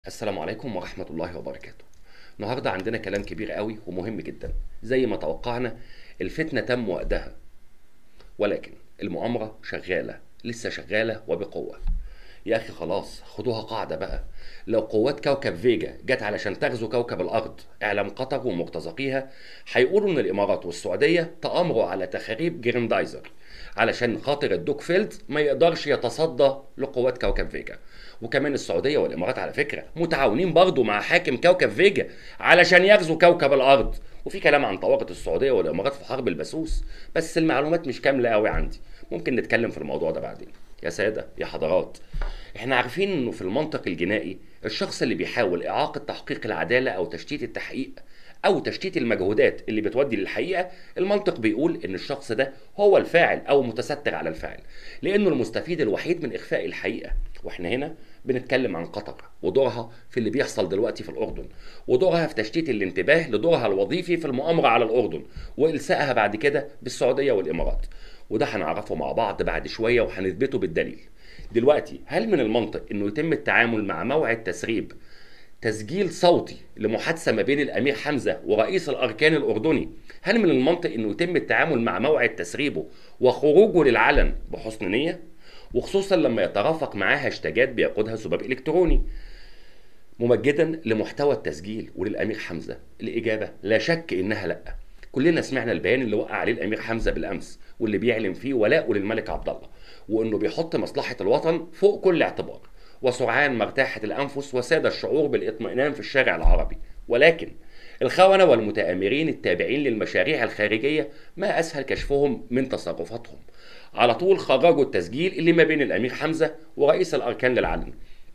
السلام عليكم ورحمة الله وبركاته. النهارده عندنا كلام كبير قوي ومهم جدا. زي ما توقعنا الفتنة تم وقتها. ولكن المؤامرة شغالة، لسه شغالة وبقوة. يا أخي خلاص خدوها قاعدة بقى. لو قوات كوكب فيجا جت علشان تغزو كوكب الأرض، إعلام قطر ومرتزقيها هيقولوا إن الإمارات والسعودية تآمروا على تخريب جريندايزر علشان خاطر الدوك فيلد ما يقدرش يتصدى لقوات كوكب فيجا. وكمان السعوديه والامارات على فكره متعاونين برضه مع حاكم كوكب فيجا علشان يغزو كوكب الارض وفي كلام عن طواقه السعوديه والامارات في حرب البسوس بس المعلومات مش كامله قوي عندي ممكن نتكلم في الموضوع ده بعدين يا ساده يا حضرات احنا عارفين انه في المنطق الجنائي الشخص اللي بيحاول اعاقه تحقيق العداله او تشتيت التحقيق او تشتيت المجهودات اللي بتودي للحقيقه المنطق بيقول ان الشخص ده هو الفاعل او متستر على الفاعل لانه المستفيد الوحيد من اخفاء الحقيقه واحنا هنا بنتكلم عن قطر ودورها في اللي بيحصل دلوقتي في الاردن ودورها في تشتيت الانتباه لدورها الوظيفي في المؤامره على الاردن والسائها بعد كده بالسعوديه والامارات وده هنعرفه مع بعض بعد شويه وهنثبته بالدليل دلوقتي هل من المنطق انه يتم التعامل مع موعد تسريب تسجيل صوتي لمحادثه ما بين الامير حمزه ورئيس الاركان الاردني هل من المنطق انه يتم التعامل مع موعد تسريبه وخروجه للعلن بحسن نيه وخصوصا لما يترافق معاه هاشتاجات بيقودها ذباب الكتروني ممجدا لمحتوى التسجيل وللامير حمزه الاجابه لا شك انها لا كلنا سمعنا البيان اللي وقع عليه الامير حمزه بالامس واللي بيعلن فيه ولاءه للملك عبد الله وانه بيحط مصلحه الوطن فوق كل اعتبار وسرعان ما ارتاحت الانفس وساد الشعور بالاطمئنان في الشارع العربي ولكن الخونة والمتآمرين التابعين للمشاريع الخارجية ما أسهل كشفهم من تصرفاتهم على طول خرجوا التسجيل اللي ما بين الأمير حمزة ورئيس الأركان للعلن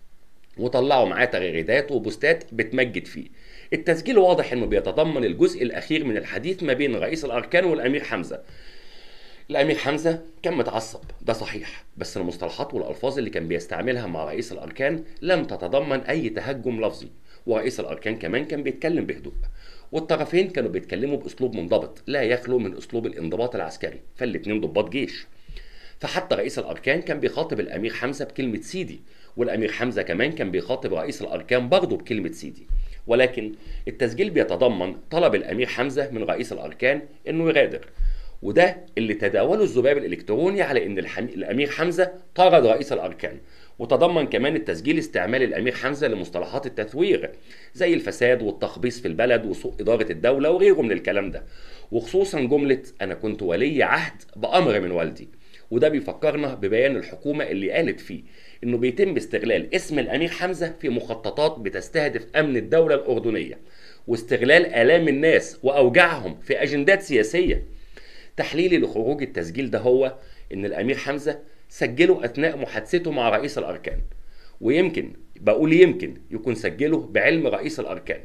وطلعوا معاه تغريدات وبوستات بتمجد فيه التسجيل واضح انه بيتضمن الجزء الاخير من الحديث ما بين رئيس الاركان والامير حمزه الامير حمزه كان متعصب ده صحيح بس المصطلحات والالفاظ اللي كان بيستعملها مع رئيس الاركان لم تتضمن اي تهجم لفظي ورئيس الاركان كمان كان بيتكلم بهدوء والطرفين كانوا بيتكلموا باسلوب منضبط لا يخلو من اسلوب الانضباط العسكري فالاتنين ضباط جيش فحتى رئيس الاركان كان بيخاطب الامير حمزه بكلمه سيدي والامير حمزه كمان كان بيخاطب رئيس الاركان برضه بكلمه سيدي ولكن التسجيل بيتضمن طلب الامير حمزه من رئيس الاركان انه يغادر وده اللي تداوله الذباب الالكتروني على ان الحمي... الامير حمزه طرد رئيس الاركان وتضمن كمان التسجيل استعمال الامير حمزه لمصطلحات التثوير زي الفساد والتخبيص في البلد وسوء اداره الدوله وغيره من الكلام ده وخصوصا جمله انا كنت ولي عهد بامر من والدي وده بيفكرنا ببيان الحكومه اللي قالت فيه انه بيتم استغلال اسم الامير حمزه في مخططات بتستهدف امن الدوله الاردنيه واستغلال الام الناس واوجاعهم في اجندات سياسيه تحليلي لخروج التسجيل ده هو ان الامير حمزه سجله اثناء محادثته مع رئيس الاركان ويمكن بقول يمكن يكون سجله بعلم رئيس الاركان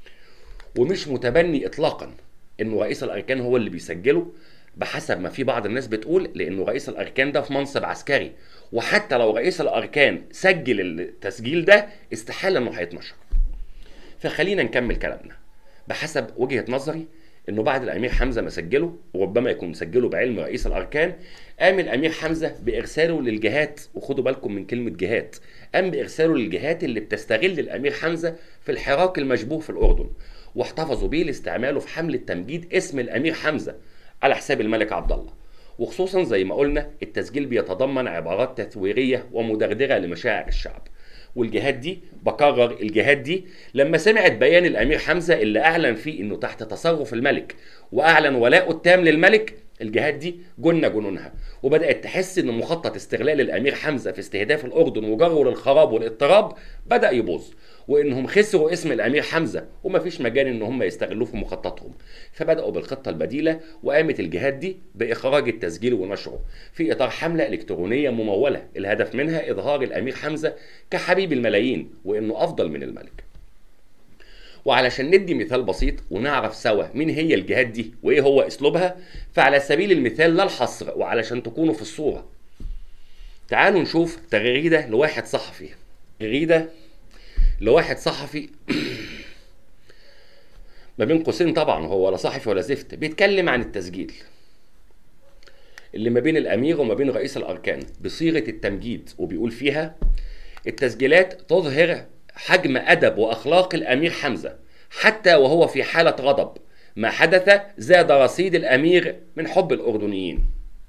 ومش متبني اطلاقا انه رئيس الاركان هو اللي بيسجله بحسب ما في بعض الناس بتقول لانه رئيس الاركان ده في منصب عسكري وحتى لو رئيس الاركان سجل التسجيل ده استحاله انه هيتنشر فخلينا نكمل كلامنا بحسب وجهه نظري انه بعد الامير حمزه ما سجله وربما يكون مسجله بعلم رئيس الاركان قام الامير حمزه بارساله للجهات وخدوا بالكم من كلمه جهات قام بارساله للجهات اللي بتستغل الامير حمزه في الحراك المشبوه في الاردن واحتفظوا بيه لاستعماله في حمله تمجيد اسم الامير حمزه على حساب الملك عبد الله وخصوصا زي ما قلنا التسجيل بيتضمن عبارات تثويريه ومدغدغه لمشاعر الشعب والجهات دي بكرر الجهات دي لما سمعت بيان الامير حمزه اللي اعلن فيه انه تحت تصرف الملك واعلن ولاءه التام للملك الجهات دي جن جنونها وبدات تحس ان مخطط استغلال الامير حمزه في استهداف الاردن وجره للخراب والاضطراب بدا يبوظ وانهم خسروا اسم الامير حمزه ومفيش مجال ان هم يستغلوه في مخططهم فبداوا بالخطه البديله وقامت الجهات دي باخراج التسجيل ونشره في اطار حمله الكترونيه مموله الهدف منها اظهار الامير حمزه كحبيب الملايين وانه افضل من الملك وعلشان ندي مثال بسيط ونعرف سوا مين هي الجهات دي وايه هو اسلوبها فعلى سبيل المثال لا الحصر وعلشان تكونوا في الصوره تعالوا نشوف تغريده لواحد صحفي تغريده لواحد صحفي ما بين قوسين طبعا هو ولا صحفي ولا زفت بيتكلم عن التسجيل اللي ما بين الامير وما بين رئيس الاركان بصيغه التمجيد وبيقول فيها التسجيلات تظهر حجم ادب واخلاق الامير حمزه حتى وهو في حاله غضب ما حدث زاد رصيد الامير من حب الاردنيين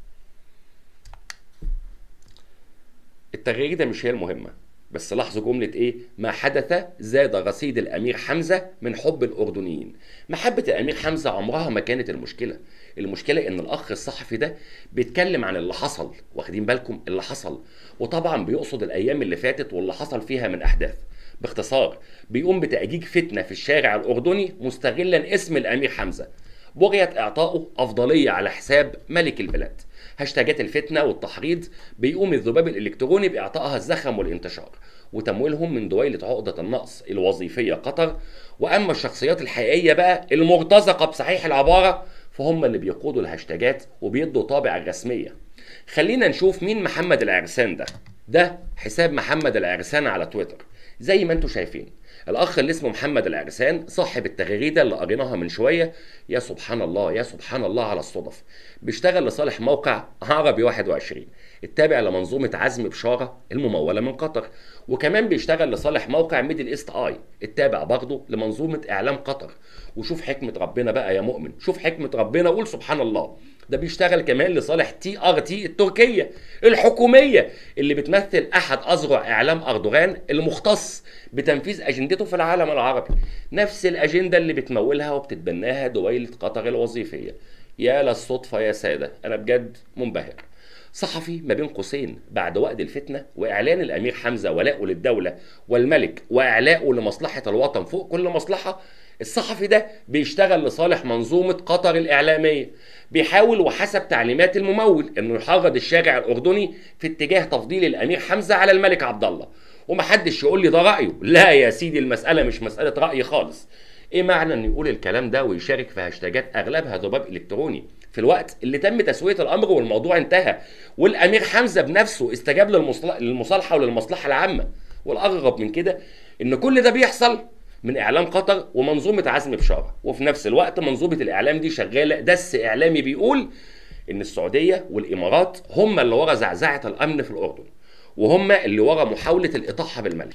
التغيير ده مش هي المهمه بس لاحظوا جملة إيه؟ ما حدث زاد رصيد الأمير حمزة من حب الأردنيين. محبة الأمير حمزة عمرها ما كانت المشكلة. المشكلة إن الأخ الصحفي ده بيتكلم عن اللي حصل، واخدين بالكم اللي حصل، وطبعا بيقصد الأيام اللي فاتت واللي حصل فيها من أحداث. باختصار بيقوم بتأجيج فتنة في الشارع الأردني مستغلا اسم الأمير حمزة. بغية إعطائه أفضلية على حساب ملك البلاد. هاشتاجات الفتنه والتحريض بيقوم الذباب الالكتروني باعطائها الزخم والانتشار وتمويلهم من دويله عقده النقص الوظيفيه قطر واما الشخصيات الحقيقيه بقى المرتزقه بصحيح العباره فهم اللي بيقودوا الهاشتاجات وبيدوا طابع الرسميه خلينا نشوف مين محمد العرسان ده ده حساب محمد العرسان على تويتر زي ما انتم شايفين الاخ اللي اسمه محمد العرسان صاحب التغريده اللي قريناها من شويه يا سبحان الله يا سبحان الله على الصدف بيشتغل لصالح موقع عربي 21 التابع لمنظومه عزم بشاره المموله من قطر وكمان بيشتغل لصالح موقع ميدل ايست اي التابع برضه لمنظومه اعلام قطر وشوف حكمه ربنا بقى يا مؤمن شوف حكمه ربنا وقول سبحان الله ده بيشتغل كمان لصالح تي ار تي التركيه الحكوميه اللي بتمثل احد اذرع اعلام اردوغان المختص بتنفيذ اجندته في العالم العربي نفس الاجنده اللي بتمولها وبتتبناها دويله قطر الوظيفيه يا للصدفه يا ساده انا بجد منبهر صحفي ما بين قوسين بعد وقت الفتنه واعلان الامير حمزه ولاءه للدوله والملك واعلاءه لمصلحه الوطن فوق كل مصلحه الصحفي ده بيشتغل لصالح منظومة قطر الإعلامية بيحاول وحسب تعليمات الممول انه يحرض الشارع الاردني في اتجاه تفضيل الامير حمزه على الملك عبد الله ومحدش يقول لي ده رايه لا يا سيدي المساله مش مساله راي خالص ايه معنى ان يقول الكلام ده ويشارك في هاشتاجات اغلبها ذباب الكتروني في الوقت اللي تم تسويه الامر والموضوع انتهى والامير حمزه بنفسه استجاب للمصالحه وللمصلحه العامه والاغرب من كده ان كل ده بيحصل من اعلام قطر ومنظومه عزم بشاره وفي نفس الوقت منظومه الاعلام دي شغاله دس اعلامي بيقول ان السعوديه والامارات هم اللي ورا زعزعه الامن في الاردن وهم اللي ورا محاوله الاطاحه بالملك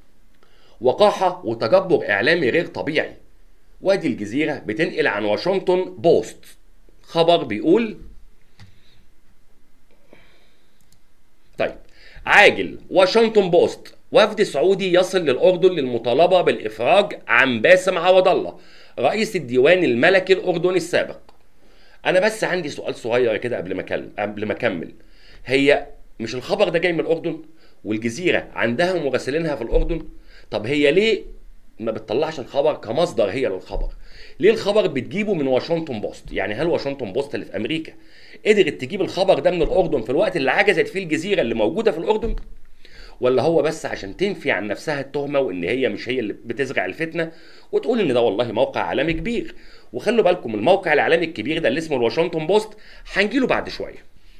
وقاحه وتجبر اعلامي غير طبيعي وادي الجزيره بتنقل عن واشنطن بوست خبر بيقول طيب عاجل واشنطن بوست وفد سعودي يصل للأردن للمطالبة بالإفراج عن باسم عوض الله رئيس الديوان الملكي الأردني السابق أنا بس عندي سؤال صغير كده قبل ما أكلم قبل ما أكمل هي مش الخبر ده جاي من الأردن والجزيرة عندها مراسلينها في الأردن طب هي ليه ما بتطلعش الخبر كمصدر هي للخبر ليه الخبر بتجيبه من واشنطن بوست يعني هل واشنطن بوست اللي في امريكا قدرت تجيب الخبر ده من الاردن في الوقت اللي عجزت فيه الجزيره اللي موجوده في الاردن ولا هو بس عشان تنفي عن نفسها التهمه وان هي مش هي اللي بتزرع الفتنه وتقول ان ده والله موقع عالمي كبير وخلوا بالكم الموقع العالمي الكبير ده اللي اسمه الواشنطن بوست هنجيله بعد شويه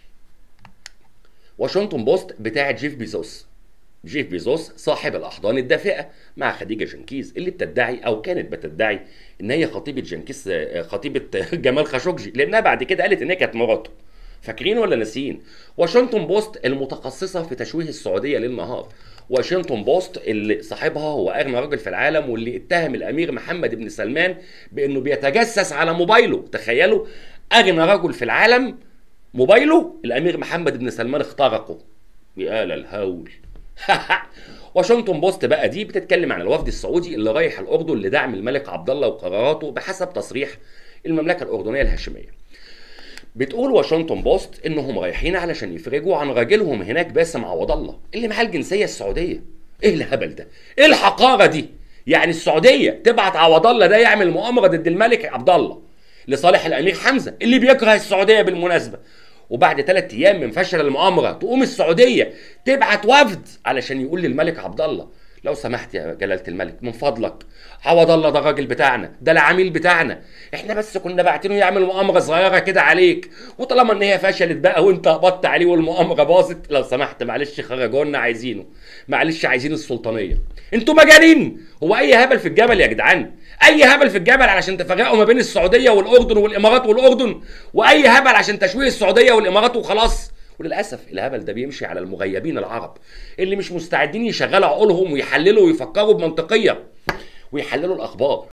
واشنطن بوست بتاعه جيف بيزوس جيف بيزوس صاحب الاحضان الدافئه مع خديجه جنكيز اللي بتدعي او كانت بتدعي ان هي خطيبه جنكيز خطيبه جمال خاشقجي لانها بعد كده قالت ان هي كانت مراته فاكرين ولا ناسيين واشنطن بوست المتخصصه في تشويه السعوديه ليل نهار واشنطن بوست اللي صاحبها هو اغنى راجل في العالم واللي اتهم الامير محمد بن سلمان بانه بيتجسس على موبايله تخيلوا اغنى رجل في العالم موبايله الامير محمد بن سلمان اخترقه يا للهول واشنطن بوست بقى دي بتتكلم عن الوفد السعودي اللي رايح الاردن لدعم الملك عبد الله وقراراته بحسب تصريح المملكه الاردنيه الهاشميه بتقول واشنطن بوست انهم رايحين علشان يفرجوا عن راجلهم هناك باسم عوض الله اللي معاه الجنسيه السعوديه ايه الهبل ده ايه الحقاره دي يعني السعوديه تبعت عوض الله ده يعمل مؤامره ضد الملك عبد الله لصالح الامير حمزه اللي بيكره السعوديه بالمناسبه وبعد ثلاث ايام من فشل المؤامره تقوم السعوديه تبعت وفد علشان يقول للملك عبد الله لو سمحت يا جلالة الملك من فضلك عوض الله ده الراجل بتاعنا ده العميل بتاعنا احنا بس كنا باعتينه يعمل مؤامره صغيره كده عليك وطالما ان هي فشلت بقى وانت قبضت عليه والمؤامره باظت لو سمحت معلش خرجوا لنا عايزينه معلش عايزين السلطانيه انتوا مجانين هو اي هبل في الجبل يا جدعان اي هبل في الجبل علشان تفرقوا ما بين السعوديه والاردن والامارات والاردن واي هبل عشان تشويه السعوديه والامارات وخلاص وللاسف الهبل ده بيمشي على المغيبين العرب اللي مش مستعدين يشغلوا عقولهم ويحللوا ويفكروا بمنطقيه ويحللوا الاخبار